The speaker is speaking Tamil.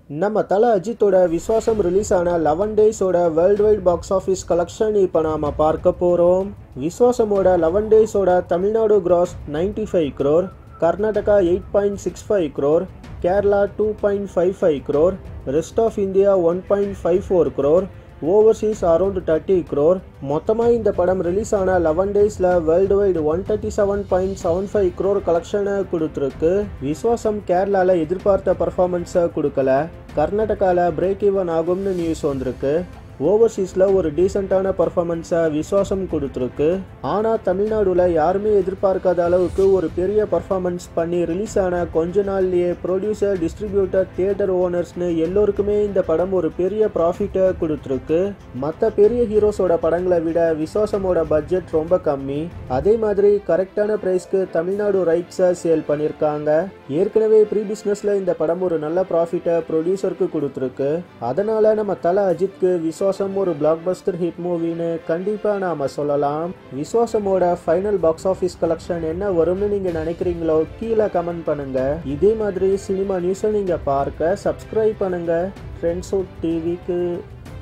நம்ம தல அஜித்தோட விஸ்வாசம் ரிலீஸ் ஆன லெவன் டேஸோட world wide box office collection இப்போ நாம பார்க்க போகிறோம் விஸ்வாசமோட லெவன் டேஸோட Tamil Nadu gross ninety five crore Karnataka eight point six five crore Kerala two point five five crore rest of India one point five four crore overseas around thirty crore மொத்தமாக இந்த படம் ரிலீஸ் ஆன லெவன் டேஸில் world wide one thirty seven point seven five crore கலெக்ஷனை கொடுத்துருக்கு விஸ்வாசம் கேரளாவில் எதிர்பார்த்த பர்ஃபார்மன்ஸை கொடுக்கல கர்நாடகாவில் பிரேக் ஈவன் ஆகும்னு நியூஸ் வந்திருக்கு ஓவர்சீஸில் ஒரு டீசெண்டான பர்ஃபார்மன்ஸை விஸ்வாசம் கொடுத்துருக்கு ஆனால் தமிழ்நாடுல யாருமே எதிர்பார்க்காத அளவுக்கு ஒரு பெரிய பர்ஃபார்மன்ஸ் பண்ணி ரிலீஸ் ஆன கொஞ்ச நாள்லயே ப்ரொடியூசர் டிஸ்ட்ரிபியூட்டர் தியேட்டர் ஓனர்ஸ்னு எல்லோருக்குமே இந்த படம் ஒரு பெரிய ப்ராஃபிட்டை கொடுத்துருக்கு மற்ற பெரிய ஹீரோஸோட படங்களை விட விஸ்வாசமோட பட்ஜெட் ரொம்ப கம்மி அதே மாதிரி கரெக்டான ப்ரைஸ்க்கு தமிழ்நாடு ரைட்ஸை சேல் பண்ணியிருக்காங்க ஏற்கனவே ப்ரீ பிஸ்னஸில் இந்த படம் ஒரு நல்ல ப்ராஃபிட்டை ப்ரொடியூசருக்கு கொடுத்துருக்கு அதனால நம்ம தல அஜித்க்கு விஸ்வாசம் ஒரு பிளாக் பஸ்டர் ஹிட் மூவின்னு கண்டிப்பாக நாம் சொல்லலாம் விஸ்வாசமோட ஃபைனல் பாக்ஸ் ஆஃபீஸ் கலெக்ஷன் என்ன வரும்னு நீங்கள் நினைக்கிறீங்களோ கீழே கமெண்ட் பண்ணுங்க இதே மாதிரி சினிமா நியூஸை நீங்கள் பார்க்க சப்ஸ்கிரைப் பண்ணுங்க ஃப்ரெண்ட்ஸோ டிவிக்கு